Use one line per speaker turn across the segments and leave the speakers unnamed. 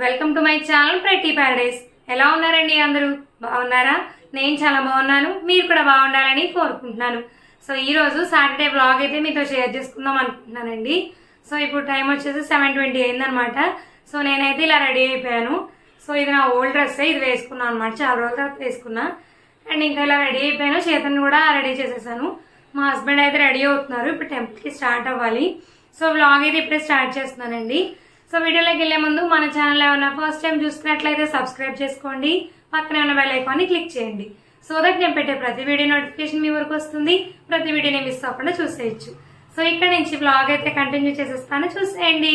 Welcome to my channel Prathi Paradise ఎలా ఉన్నారండి అందరూ బాగున్నారా నేను చాలా బాగున్నాను మీరు కూడా బాగుండాలని కోరుకుంటున్నాను సో ఈ రోజు సాటర్డే బ్లాగ్ అయితే మీతో షేర్ చేసుకుందాం అనుకుంటున్నానండి సో ఇప్పుడు టైం వచ్చేసి సెవెన్ ట్వంటీ అయిందనమాట సో నేనైతే ఇలా రెడీ అయిపోయాను సో ఇది నా ఓల్డ్ డ్రెస్ ఇది వేసుకున్నాను అనమాట చాలా రోజుల తర్వాత వేసుకున్నా అండ్ ఇంకా ఇలా రెడీ అయిపోయాను చేతన్ కూడా రెడీ చేసేసాను మా హస్బెండ్ అయితే రెడీ అవుతున్నారు ఇప్పుడు టెంపుల్కి స్టార్ట్ అవ్వాలి సో వ్లాగ్ అయితే ఇప్పుడే స్టార్ట్ చేస్తున్నానండి సో వీడియోలోకి వెళ్లే ముందు మన ఛానల్ ఏమైనా ఫస్ట్ టైం చూస్తున్నట్లయితే సబ్స్క్రైబ్ చేసుకోండి పక్కనే ఉన్న బెల్ ఐకాన్ని క్లిక్ చేయండి సో దట్ నేను పెట్టే ప్రతి వీడియో నోటిఫికేషన్ మీ వరకు వస్తుంది ప్రతి వీడియోని మిస్ అవ్వకుండా చూసేయచ్చు సో ఇక్కడ నుంచి బ్లాగ్ అయితే కంటిన్యూ చేసేస్తాను చూసేయండి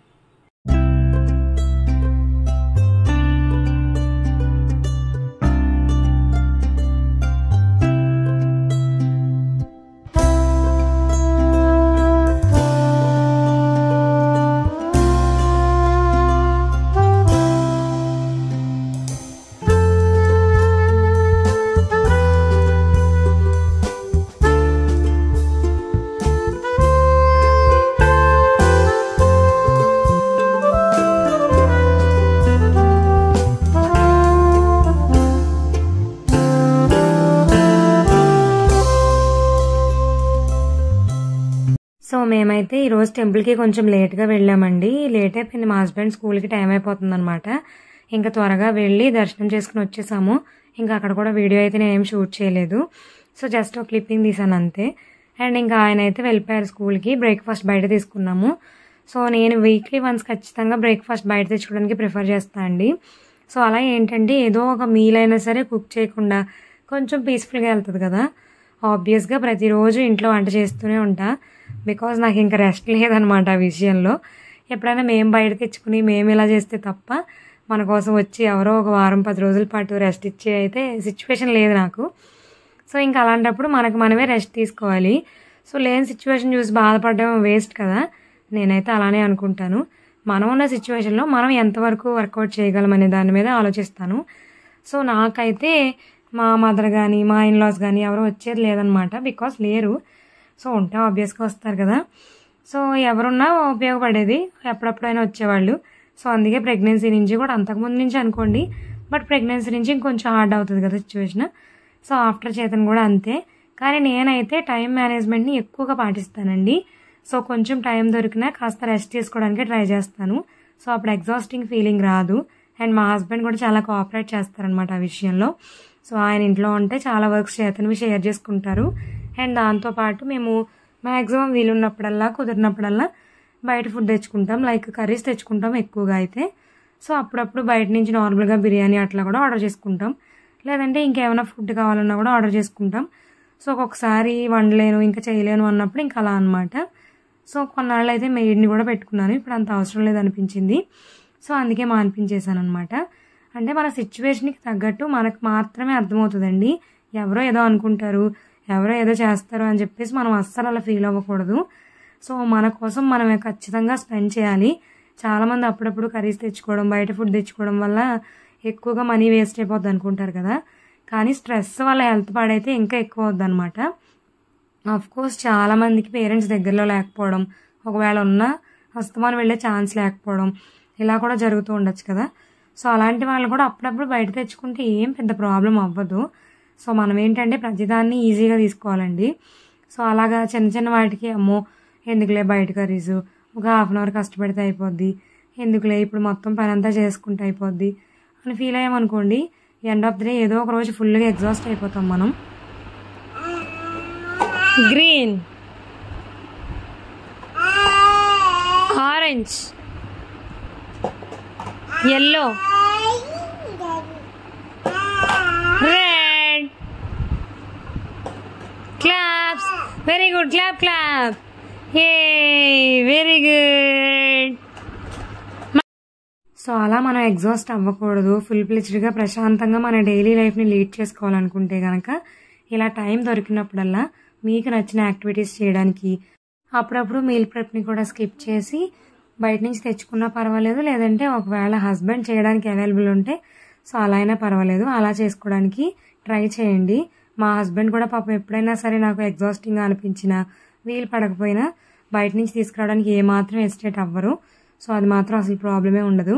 సో మేమైతే ఈరోజు టెంపుల్కి కొంచెం లేట్గా వెళ్ళామండి లేట్ అయిపోయింది మా హస్బెండ్ స్కూల్కి టైం అయిపోతుంది అనమాట ఇంకా త్వరగా వెళ్ళి దర్శనం చేసుకుని వచ్చేసాము ఇంకా అక్కడ కూడా వీడియో అయితే నేనేం షూట్ చేయలేదు సో జస్ట్ ఒక క్లిప్పింగ్ తీసాను అంతే అండ్ ఇంకా ఆయన అయితే వెళ్ళిపోయారు స్కూల్కి బ్రేక్ఫాస్ట్ బయట తీసుకున్నాము సో నేను వీక్లీ వన్స్ ఖచ్చితంగా బ్రేక్ఫాస్ట్ బయట తెచ్చుకోవడానికి ప్రిఫర్ చేస్తాను అండి సో అలా ఏంటంటే ఏదో ఒక మీల్ అయినా సరే కుక్ చేయకుండా కొంచెం పీస్ఫుల్గా వెళ్తుంది కదా ఆబ్వియస్గా ప్రతిరోజు ఇంట్లో వంట చేస్తూనే ఉంటా బికాజ్ నాకు ఇంకా రెస్ట్ లేదనమాట ఆ విషయంలో ఎప్పుడైనా మేము బయట తెచ్చుకుని మేము ఇలా చేస్తే తప్ప మన కోసం వచ్చి ఎవరో ఒక వారం పది రోజుల పాటు రెస్ట్ ఇచ్చే అయితే సిచ్యువేషన్ లేదు నాకు సో ఇంకా అలాంటప్పుడు మనకు మనమే రెస్ట్ తీసుకోవాలి సో లేని సిచ్యువేషన్ చూసి బాధపడడం వేస్ట్ కదా నేనైతే అలానే అనుకుంటాను మనం ఉన్న సిచ్యువేషన్లో మనం ఎంతవరకు వర్కౌట్ చేయగలం అనే దాని మీద ఆలోచిస్తాను సో నాకైతే మా మదర్ కానీ మా ఇన్లాస్ కానీ ఎవరు వచ్చేది లేదనమాట బికాస్ లేరు సో ఉంటే ఆబ్వియస్గా వస్తారు కదా సో ఎవరున్నా ఉపయోగపడేది ఎప్పుడప్పుడైనా వచ్చేవాళ్ళు సో అందుకే ప్రెగ్నెన్సీ నుంచి కూడా అంతకుముందు నుంచి అనుకోండి బట్ ప్రెగ్నెన్సీ నుంచి ఇంకొంచెం హార్డ్ అవుతుంది కదా సిచ్యువేషన్ సో ఆఫ్టర్ చేతన్ కూడా అంతే కానీ నేనైతే టైం మేనేజ్మెంట్ని ఎక్కువగా పాటిస్తానండి సో కొంచెం టైం దొరికినా కాస్త రెస్ట్ తీసుకోవడానికి ట్రై చేస్తాను సో అప్పుడు ఎగ్జాస్టింగ్ ఫీలింగ్ రాదు అండ్ మా హస్బెండ్ కూడా చాలా కోఆపరేట్ చేస్తారనమాట ఆ విషయంలో సో ఆయన ఇంట్లో ఉంటే చాలా వర్క్స్ చేతనివి షేర్ చేసుకుంటారు అండ్ దాంతోపాటు మేము మ్యాక్సిమం వీలున్నప్పుడల్లా కుదిరినప్పుడల్లా బయట ఫుడ్ తెచ్చుకుంటాం లైక్ కర్రీస్ తెచ్చుకుంటాం ఎక్కువగా అయితే సో అప్పుడప్పుడు బయట నుంచి నార్మల్గా బిర్యానీ అట్లా కూడా ఆర్డర్ చేసుకుంటాం లేదంటే ఇంకేమైనా ఫుడ్ కావాలన్నా కూడా ఆర్డర్ చేసుకుంటాం సో ఒక్కొక్కసారి వండలేను ఇంకా చేయలేను అన్నప్పుడు ఇంకా అలా అనమాట సో కొన్నాళ్ళు అయితే మెయిడ్ని కూడా పెట్టుకున్నాను ఇప్పుడు అంత అవసరం లేదు అనిపించింది సో అందుకే మా అనిపించేశాను అనమాట అంటే మన సిచ్యువేషన్కి తగ్గట్టు మనకు మాత్రమే అర్థమవుతుందండి ఎవరో ఏదో అనుకుంటారు ఎవరో ఏదో చేస్తారు అని చెప్పేసి మనం అస్సలు అలా ఫీల్ అవ్వకూడదు సో మన కోసం మనమే ఖచ్చితంగా స్పెండ్ చేయాలి చాలామంది అప్పుడప్పుడు కర్రీస్ తెచ్చుకోవడం బయట ఫుడ్ తెచ్చుకోవడం వల్ల ఎక్కువగా మనీ వేస్ట్ అయిపోద్ది అనుకుంటారు కదా కానీ స్ట్రెస్ వల్ల హెల్త్ పాడైతే ఇంకా ఎక్కువ అవుద్ది అనమాట ఆఫ్ కోర్స్ చాలామందికి పేరెంట్స్ దగ్గరలో లేకపోవడం ఒకవేళ ఉన్నా హస్తమానం వెళ్ళే ఛాన్స్ లేకపోవడం ఇలా కూడా జరుగుతూ ఉండొచ్చు కదా సో అలాంటి వాళ్ళు కూడా అప్పుడప్పుడు బయట తెచ్చుకుంటే ఏం పెద్ద ప్రాబ్లం అవ్వదు సో మనం ఏంటంటే ప్రతిదాన్ని ఈజీగా తీసుకోవాలండి సో అలాగా చిన్న చిన్న వాటికి అమ్మో ఎందుకులే బయట కర్రీస్ ఒక హాఫ్ అన్ అవర్ కష్టపడితే అయిపోద్ది ఎందుకులే ఇప్పుడు మొత్తం పని అంతా చేసుకుంటే అయిపోద్ది అని ఫీల్ అయ్యామనుకోండి ఎండ్ ఆఫ్ ది డే ఏదో ఒక రోజు ఫుల్గా ఎగ్జాస్ట్ అయిపోతాం మనం green orange yellow red claps very good clap clap a very good so అలా మనం ఎగ్జాస్ట్ అవ్వకూడదు ఫుల్ ప్లెజ్డ్గా ప్రశాంతంగా మన డైలీ లైఫ్ని లీడ్ చేసుకోవాలనుకుంటే కనుక ఇలా టైం దొరికినప్పుడల్లా మీకు నచ్చిన యాక్టివిటీస్ చేయడానికి అప్పుడప్పుడు మీల్ ప్రెప్ని కూడా స్కిప్ చేసి బయట నుంచి తెచ్చుకున్నా పర్వాలేదు లేదంటే ఒకవేళ హస్బెండ్ చేయడానికి అవైలబుల్ ఉంటే సో అలా అయినా పర్వాలేదు అలా చేసుకోవడానికి ట్రై చేయండి మా హస్బెండ్ కూడా పాపం ఎప్పుడైనా సరే నాకు ఎగ్జాస్టింగ్గా అనిపించినా వీలు పడకపోయినా బయట నుంచి తీసుకురావడానికి ఏమాత్రం ఎస్టేట్ అవ్వరు సో అది మాత్రం అసలు ప్రాబ్లమే ఉండదు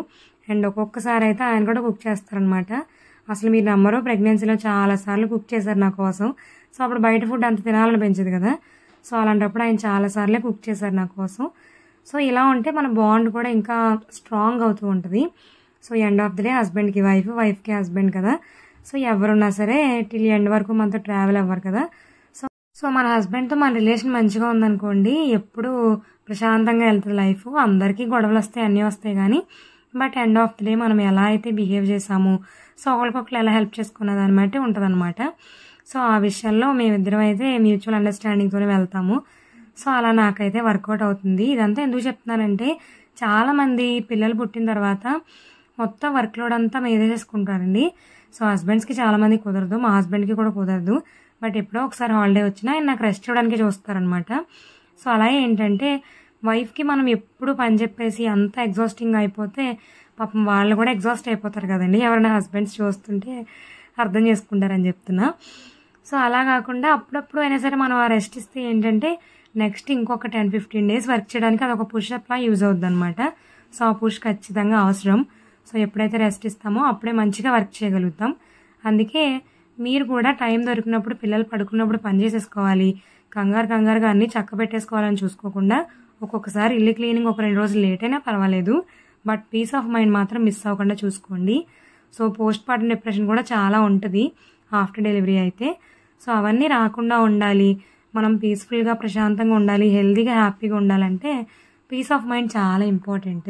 అండ్ ఒక్కొక్కసారి అయితే ఆయన కూడా కుక్ చేస్తారనమాట అసలు మీరు నమ్మరు ప్రెగ్నెన్సీలో చాలాసార్లు కుక్ చేశారు నా కోసం సో అప్పుడు బయట ఫుడ్ అంత తినాలని పెంచదు కదా సో అలాంటప్పుడు ఆయన చాలాసార్లే కుక్ చేశారు నా కోసం సో ఇలా ఉంటే మన బాండ్ కూడా ఇంకా స్ట్రాంగ్ అవుతూ ఉంటుంది so end of the day హస్బెండ్కి వైఫ్ వైఫ్కి హస్బెండ్ కదా సో ఎవరున్నా సరే టిల్ ఎండ్ వరకు మనతో ట్రావెల్ అవ్వరు కదా సో సో మన హస్బెండ్తో మన రిలేషన్ మంచిగా ఉందనుకోండి ఎప్పుడు ప్రశాంతంగా వెళ్తుంది లైఫ్ అందరికీ గొడవలు వస్తాయి అన్నీ వస్తాయి కానీ but end of the day మనం ఎలా అయితే బిహేవ్ చేసాము సో ఒకరికొకరు ఎలా హెల్ప్ చేసుకున్న దాన్ని బట్టి ఉంటుంది అనమాట సో ఆ విషయంలో మేమిద్దరం అయితే మ్యూచువల్ అండర్స్టాండింగ్తోనే వెళ్తాము సో అలా నాకైతే వర్కౌట్ అవుతుంది ఇదంతా ఎందుకు చెప్తున్నానంటే చాలామంది పిల్లలు పుట్టిన తర్వాత మొత్తం వర్క్ లోడ్ అంతా మీదే చేసుకుంటారండి సో హస్బెండ్స్కి చాలామంది కుదరదు మా హస్బెండ్కి కూడా కుదరదు బట్ ఎప్పుడో ఒకసారి హాలిడే వచ్చినా ఆయన నాకు రెస్ట్ ఇవ్వడానికి చూస్తారనమాట సో అలా ఏంటంటే వైఫ్కి మనం ఎప్పుడు పని చెప్పేసి అంత ఎగ్జాస్టింగ్ అయిపోతే పాపం వాళ్ళు కూడా ఎగ్జాస్ట్ అయిపోతారు కదండి ఎవరైనా హస్బెండ్స్ చూస్తుంటే అర్థం చేసుకుంటారని చెప్తున్నా సో అలా కాకుండా అప్పుడప్పుడు అయినా సరే మనం ఆ రెస్ట్ ఇస్తే ఏంటంటే నెక్స్ట్ ఇంకొక టెన్ ఫిఫ్టీన్ డేస్ వర్క్ చేయడానికి అది ఒక పుష్ అప్లా యూజ్ అవుద్ది అనమాట సో ఆ పుష్ ఖచ్చితంగా అవసరం సో ఎప్పుడైతే రెస్ట్ ఇస్తామో అప్పుడే మంచిగా వర్క్ చేయగలుగుతాం అందుకే మీరు కూడా టైం దొరికినప్పుడు పిల్లలు పడుకున్నప్పుడు పని చేసేసుకోవాలి కంగారు కంగారుగా అన్నీ చక్క పెట్టేసుకోవాలని చూసుకోకుండా ఒక్కొక్కసారి ఇల్లు క్లీనింగ్ ఒక రెండు రోజులు లేట్ అయినా పర్వాలేదు బట్ పీస్ ఆఫ్ మైండ్ మాత్రం మిస్ అవ్వకుండా చూసుకోండి సో పోస్ట్ పార్టం డిప్రెషన్ కూడా చాలా ఉంటుంది ఆఫ్టర్ డెలివరీ అయితే సో అవన్నీ రాకుండా ఉండాలి మనం పీస్ఫుల్గా ప్రశాంతంగా ఉండాలి హెల్తీగా హ్యాపీగా ఉండాలంటే పీస్ ఆఫ్ మైండ్ చాలా ఇంపార్టెంట్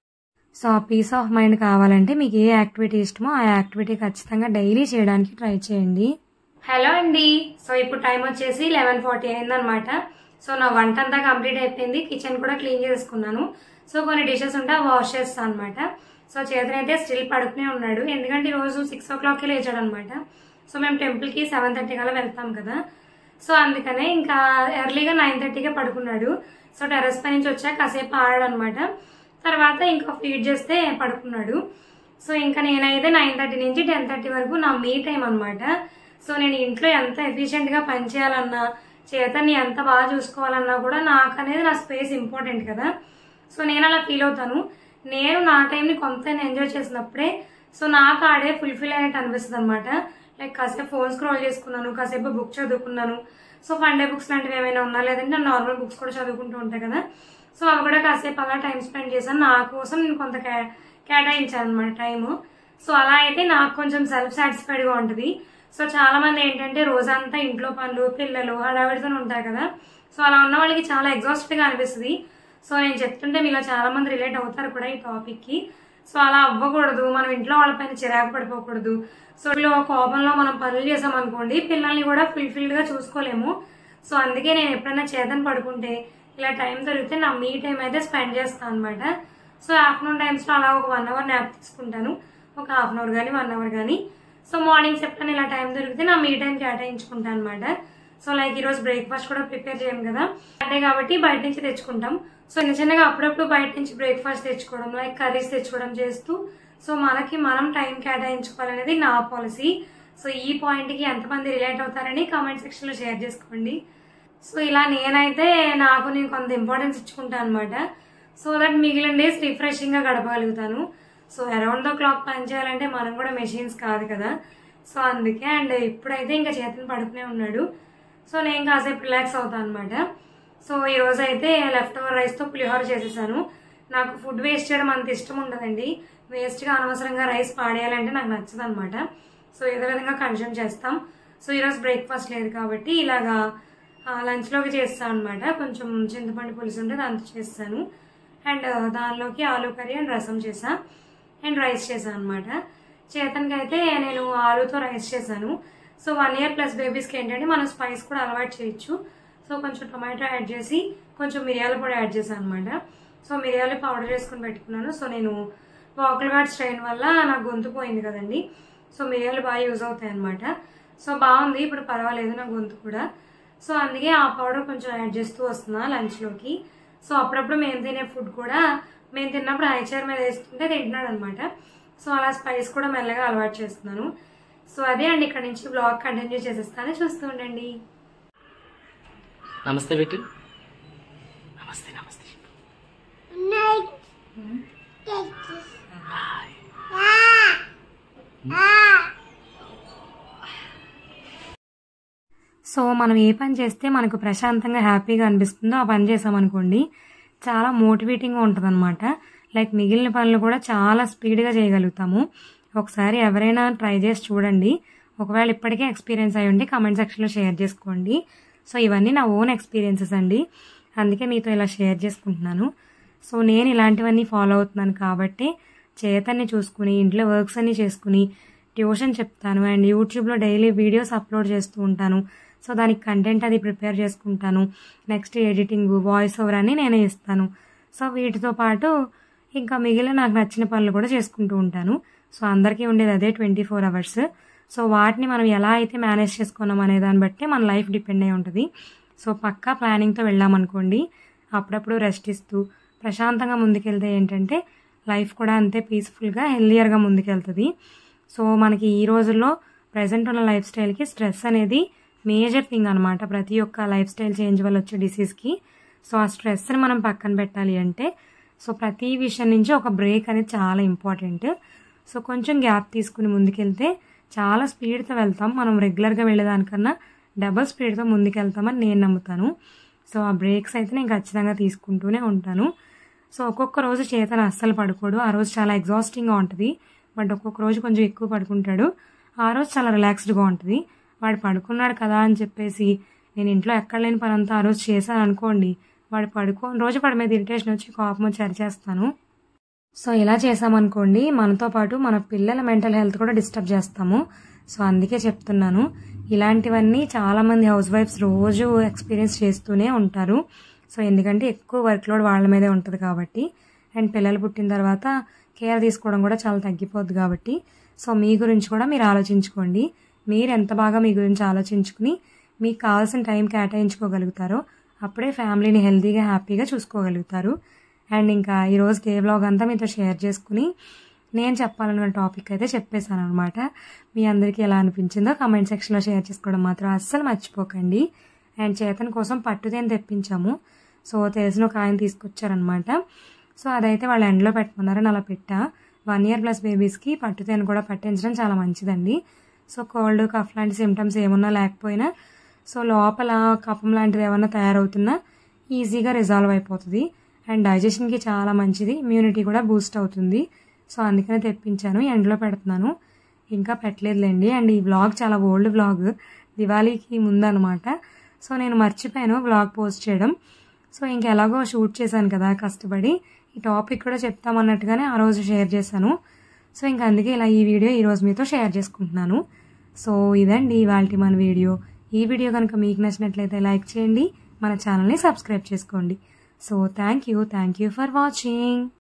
సో ఆ పీస్ ఆఫ్ మైండ్ కావాలంటే మీకు ఏ యాక్టివిటీ ఇష్టమో ఆ యాక్టివిటీ ఖచ్చితంగా డైలీ చేయడానికి ట్రై చేయండి హలో అండి సో ఇప్పుడు టైం వచ్చేసి లెవెన్ ఫార్టీ అయిందనమాట సో నా వంట అంతా కంప్లీట్ అయిపోయింది కిచెన్ కూడా క్లీన్ చేసుకున్నాను సో కొన్ని డిషెస్ ఉంటే వాష్ చేస్తాను అనమాట సో చేతనైతే స్టిల్ పడుకునే ఉన్నాడు ఎందుకంటే రోజు సిక్స్ ఓ క్లాక్కి లేచాడు అనమాట సో మేము టెంపుల్కి సెవెన్ థర్టీ కల్లా వెళ్తాం కదా సో అందుకనే ఇంకా ఎర్లీగా నైన్ థర్టీకే పడుకున్నాడు సో టెర్రస్ పై నుంచి వచ్చాక కాసేపు ఆడాడు అనమాట తర్వాత ఇంకా ఫీడ్ చేస్తే పడుకున్నాడు సో ఇంకా నేనైతే నైన్ థర్టీ నుంచి టెన్ థర్టీ వరకు నా మీ టైం అనమాట సో నేను ఇంట్లో ఎంత ఎఫిషియెంట్గా పనిచేయాలన్నా చేతని ఎంత బాగా చూసుకోవాలన్నా కూడా నాకు అనేది నా స్పేస్ ఇంపార్టెంట్ కదా సో నేను అలా ఫీల్ అవుతాను నేను నా టైంని కొంత ఎంజాయ్ చేసినప్పుడే సో నాకు ఆడే ఫుల్ఫిల్ అయినట్టు అనిపిస్తుంది అనమాట లైక్ కాసేపు ఫోన్ స్క్రోల్ చేసుకున్నాను కాసేపు బుక్ చదువుకున్నాను సో ఫండే బుక్స్ లాంటివి ఏమైనా ఉన్నా లేదంటే నార్మల్ బుక్స్ కూడా చదువుకుంటూ ఉంటాయి కదా సో అవి కూడా కాసేపు అలా టైం స్పెండ్ చేశాను నా కోసం నేను కొంత కే కేటాయించాను అనమాట టైము సో అలా అయితే నాకు కొంచెం సెల్ఫ్ సాటిస్ఫైడ్గా ఉంటుంది సో చాలా మంది ఏంటంటే రోజంతా ఇంట్లో పనులు పిల్లలు హడావిడితో ఉంటారు కదా సో అలా ఉన్న వాళ్ళకి చాలా ఎగ్జాస్టెడ్గా అనిపిస్తుంది సో నేను చెప్తుంటే మీలో చాలా మంది రిలేట్ అవుతారు కూడా ఈ టాపిక్కి సో అలా అవ్వకూడదు మనం ఇంట్లో వాళ్ళపైన చిరాకు పడిపోకూడదు సో ఇలా కోపంలో మనం పనులు చేసామనుకోండి పిల్లల్ని కూడా ఫుల్ఫిల్డ్ గా చూసుకోలేము సో అందుకే నేను ఎప్పుడైనా చేతను పడుకుంటే ఇలా టైం దొరికితే నా మీ టైం అయితే స్పెండ్ చేస్తాను అనమాట సో ఆఫ్టర్నూన్ టైమ్స్లో అలా ఒక వన్ అవర్ న్యాప్ తీసుకుంటాను ఒక హాఫ్ అన్ అవర్ కానీ వన్ అవర్ కానీ సో మార్నింగ్స్ ఎప్పుడైనా ఇలా టైం దొరికితే నా మీ టైం కేటాయించుకుంటాను అనమాట సో లైక్ ఈరోజు బ్రేక్ఫాస్ట్ కూడా ప్రిపేర్ చేయము కదా అంటే కాబట్టి బయట నుంచి తెచ్చుకుంటాం సో చిన్న చిన్నగా అప్పుడప్పుడు బయట నుంచి బ్రేక్ఫాస్ట్ తెచ్చుకోవడం లైక్ కర్రీస్ తెచ్చుకోవడం చేస్తూ సో మనకి మనం టైం కేటాయించుకోవాలనేది నా పాలసీ సో ఈ పాయింట్కి ఎంతమంది రిలేట్ అవుతారని కామెంట్ సెక్షన్లో షేర్ చేసుకోండి సో ఇలా నేనైతే నాకు నేను కొంత ఇంపార్టెన్స్ ఇచ్చుకుంటాను అనమాట సో దట్ మిగిలిన డేస్ రిఫ్రెషింగ్గా గడపగలుగుతాను సో అరౌండ్ ద క్లాక్ పని చేయాలంటే మనం కూడా మెషిన్స్ కాదు కదా సో అందుకే అండ్ ఇప్పుడైతే ఇంకా చేతిని పడుకునే ఉన్నాడు సో నేను కాసేపు రిలాక్స్ అవుతాను అనమాట సో ఈ రోజు అయితే లెఫ్ట్ ఓవర్ రైస్తో పులిహోర చేసేసాను నాకు ఫుడ్ వేస్ట్ చేయడం అంత ఇష్టం ఉండదండి వేస్ట్గా అనవసరంగా రైస్ పాడేయాలంటే నాకు నచ్చదు అనమాట సో ఏదో విధంగా కన్జ్యూమ్ చేస్తాం సో ఈరోజు బ్రేక్ఫాస్ట్ లేదు కాబట్టి ఇలాగా లంచ్లోకి చేస్తాను అనమాట కొంచెం చింతపండు పులుసు ఉంటే దాంతో చేస్తాను అండ్ దానిలోకి ఆలూ కర్రీ అండ్ రసం చేసా అండ్ రైస్ చేశాను అనమాట చేతన్కి అయితే నేను ఆలూతో రైస్ చేశాను సో వన్ ఇయర్ ప్లస్ బేబీస్కి ఏంటంటే మనం స్పైస్ కూడా అలవాటు చేయొచ్చు సో కొంచెం టొమాటో యాడ్ చేసి కొంచెం మిరియాల పొడి యాడ్ చేశాను అనమాట సో మిరియాలు పౌడర్ చేసుకుని పెట్టుకున్నాను సో నేను వాకుల్ గార్డ్ స్ట్రెయిన్ వల్ల నాకు గొంతు పోయింది కదండి సో మిరియాలు బాగా యూజ్ అవుతాయి అనమాట సో బాగుంది ఇప్పుడు పర్వాలేదు నా గొంతు కూడా సో అందుకే ఆ పౌడర్ కొంచెం యాడ్ చేస్తూ వస్తున్నా లంచ్లోకి సో అప్పుడప్పుడు మేము తినే ఫుడ్ కూడా మేము తిన్నప్పుడు హై చైర్ మీద వేస్తుంటే తింటున్నాడు అనమాట సో అలా స్పైస్ కూడా మెల్లగా అలవాటు చేస్తున్నాను సో అదే అండి ఇక్కడ నుంచి బ్లాగ్ కంటిన్యూ చేసేస్తాను చూస్తూ ఉండండి
నమస్తే బిట్టు నమస్తే నమస్తే
Night.
సో మనం ఏ పని చేస్తే మనకు ప్రశాంతంగా హ్యాపీగా అనిపిస్తుందో ఆ పని చేసామనుకోండి చాలా మోటివేటింగ్గా ఉంటుంది అనమాట లైక్ మిగిలిన పనులు కూడా చాలా స్పీడ్గా చేయగలుగుతాము ఒకసారి ఎవరైనా ట్రై చేసి చూడండి ఒకవేళ ఇప్పటికే ఎక్స్పీరియన్స్ అయ్యి ఉండి కామెంట్ సెక్షన్లో షేర్ చేసుకోండి సో ఇవన్నీ నా ఓన్ ఎక్స్పీరియన్సెస్ అండి అందుకే మీతో ఇలా షేర్ చేసుకుంటున్నాను సో నేను ఇలాంటివన్నీ ఫాలో అవుతున్నాను కాబట్టి చేతన్ని చూసుకుని ఇంట్లో వర్క్స్ అన్ని చేసుకుని ట్యూషన్ చెప్తాను అండ్ యూట్యూబ్లో డైలీ వీడియోస్ అప్లోడ్ చేస్తూ ఉంటాను సో దానికి కంటెంట్ అది ప్రిపేర్ చేసుకుంటాను నెక్స్ట్ ఎడిటింగ్ వాయిస్ ఓవర్ అని నేనే ఇస్తాను సో వీటితో పాటు ఇంకా మిగిలిన నాకు నచ్చిన పనులు కూడా చేసుకుంటూ ఉంటాను సో అందరికీ ఉండేది అదే ట్వంటీ ఫోర్ అవర్స్ సో వాటిని మనం ఎలా అయితే మేనేజ్ చేసుకున్నాం అనే దాన్ని బట్టి మన లైఫ్ డిపెండ్ అయి ఉంటుంది సో పక్కా ప్లానింగ్తో వెళ్ళామనుకోండి అప్పుడప్పుడు రెస్ట్ ఇస్తూ ప్రశాంతంగా ముందుకెళ్తే ఏంటంటే లైఫ్ కూడా అంతే పీస్ఫుల్గా హెల్దియర్గా ముందుకెళ్తుంది సో మనకి ఈ రోజుల్లో ప్రజెంట్ ఉన్న లైఫ్ స్టైల్కి స్ట్రెస్ అనేది మేజర్ థింగ్ అనమాట ప్రతి ఒక్క లైఫ్ స్టైల్ చేంజ్ వల్ల వచ్చే డిసీజ్కి సో ఆ స్ట్రెస్ని మనం పక్కన పెట్టాలి అంటే సో ప్రతి విషయం నుంచి ఒక బ్రేక్ అనేది చాలా ఇంపార్టెంట్ సో కొంచెం గ్యాప్ తీసుకుని ముందుకెళ్తే చాలా స్పీడ్తో వెళ్తాం మనం రెగ్యులర్గా వెళ్ళేదానికన్నా డబల్ స్పీడ్తో ముందుకెళ్తామని నేను నమ్ముతాను సో ఆ బ్రేక్స్ అయితే నేను ఖచ్చితంగా తీసుకుంటూనే ఉంటాను సో ఒక్కొక్క రోజు చేతన అస్సలు పడుకోడు ఆ రోజు చాలా ఎగ్జాస్టింగ్గా ఉంటుంది బట్ ఒక్కొక్క రోజు కొంచెం ఎక్కువ పడుకుంటాడు ఆ రోజు చాలా రిలాక్స్డ్గా ఉంటుంది వాడు పడుకున్నాడు కదా అని చెప్పేసి నేను ఇంట్లో ఎక్కడ లేని పని అంతా ఆ రోజు చేశాను అనుకోండి వాడు పడుకోని రోజు వాడి మీద ఇరిటేషన్ వచ్చి కోపం వచ్చి అరిచేస్తాను సో ఇలా చేసామనుకోండి మనతో పాటు మన పిల్లల మెంటల్ హెల్త్ కూడా డిస్టర్బ్ చేస్తాము సో అందుకే చెప్తున్నాను ఇలాంటివన్నీ చాలామంది హౌస్ వైఫ్స్ రోజు ఎక్స్పీరియన్స్ చేస్తూనే ఉంటారు సో ఎందుకంటే ఎక్కువ వర్క్ లోడ్ వాళ్ళ మీదే ఉంటుంది కాబట్టి అండ్ పిల్లలు పుట్టిన తర్వాత కేర్ తీసుకోవడం కూడా చాలా తగ్గిపోద్ది కాబట్టి సో మీ గురించి కూడా మీరు ఆలోచించుకోండి మీరు ఎంత బాగా మీ గురించి ఆలోచించుకుని మీకు కావాల్సిన టైం కేటాయించుకోగలుగుతారో అప్పుడే ఫ్యామిలీని హెల్తీగా హ్యాపీగా చూసుకోగలుగుతారు అండ్ ఇంకా ఈరోజు డే బ్లాగ్ అంతా మీతో షేర్ చేసుకుని నేను చెప్పాలన్న టాపిక్ అయితే చెప్పేశాను అనమాట మీ అందరికీ ఎలా అనిపించిందో కామెంట్ సెక్షన్లో షేర్ చేసుకోవడం మాత్రం అస్సలు మర్చిపోకండి అండ్ చేతన్ కోసం పట్టుదేని తెప్పించాము సో తెలిసిన ఒక ఆయన తీసుకొచ్చారనమాట సో అదైతే వాళ్ళు ఎండలో పెట్టమన్నారని అలా పెట్టా వన్ ఇయర్ ప్లస్ బేబీస్కి పట్టుతేను కూడా పట్టించడం చాలా మంచిదండి సో కోల్డ్ కఫ్ లాంటి సిమ్టమ్స్ ఏమన్నా లేకపోయినా సో లోపల కఫం లాంటిది ఏమన్నా తయారవుతున్నా ఈజీగా రిజాల్వ్ అయిపోతుంది అండ్ డైజెషన్కి చాలా మంచిది ఇమ్యూనిటీ కూడా బూస్ట్ అవుతుంది సో అందుకనే తెప్పించాను ఎండలో పెడుతున్నాను ఇంకా పెట్టలేదులేండి అండ్ ఈ వ్లాగ్ చాలా ఓల్డ్ వ్లాగ్ దివాళీకి ముందనమాట సో నేను మర్చిపోయాను వ్లాగ్ పోస్ట్ చేయడం సో ఇంక ఎలాగో షూట్ చేశాను కదా కష్టపడి ఈ టాపిక్ కూడా చెప్తామన్నట్టుగానే ఆ రోజు షేర్ చేశాను సో ఇంకా అందుకే ఇలా ఈ వీడియో ఈరోజు మీతో షేర్ చేసుకుంటున్నాను సో ఇదండి ఇవాళ మన వీడియో ఈ వీడియో కనుక మీకు నచ్చినట్లయితే లైక్ చేయండి మన ఛానల్ని సబ్స్క్రైబ్ చేసుకోండి so thank you thank you for watching